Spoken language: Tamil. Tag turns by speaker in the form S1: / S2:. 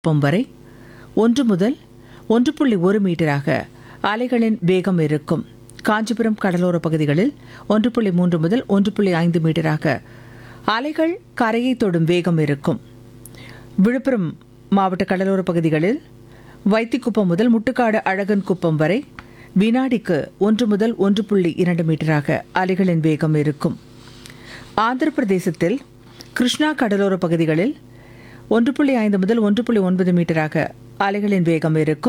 S1: குப்பம் வரை ஒன்று முதல் ஒன்று புள்ளி ஒரு மீட்டராக அலைகளின் வேகம் இருக்கும் காஞ்சிபுரம் கடலோர பகுதிகளில் ஒன்று புள்ளி மூன்று முதல் ஒன்று புள்ளி ஐந்து மீட்டராக அலைகள் கரையை தொடும் வேகம் இருக்கும் விழுப்புரம் மாவட்ட கடலோர பகுதிகளில் வைத்திக்குப்பம் முதல் முட்டுக்காடு அழகன் குப்பம் வரை வினாடிக்கு ஒன்று முதல் ஒன்று புள்ளி இரண்டு மீட்டராக அலைகளின் வேகம் இருக்கும் ஆந்திர பிரதேசத்தில் கிருஷ்ணா கடலோர பகுதிகளில் ஒன்று புள்ளி ஐந்து முதல் ஒன்று புள்ளி ஒன்பது மீட்டராக அலைகளின் வேகம் இருக்கும்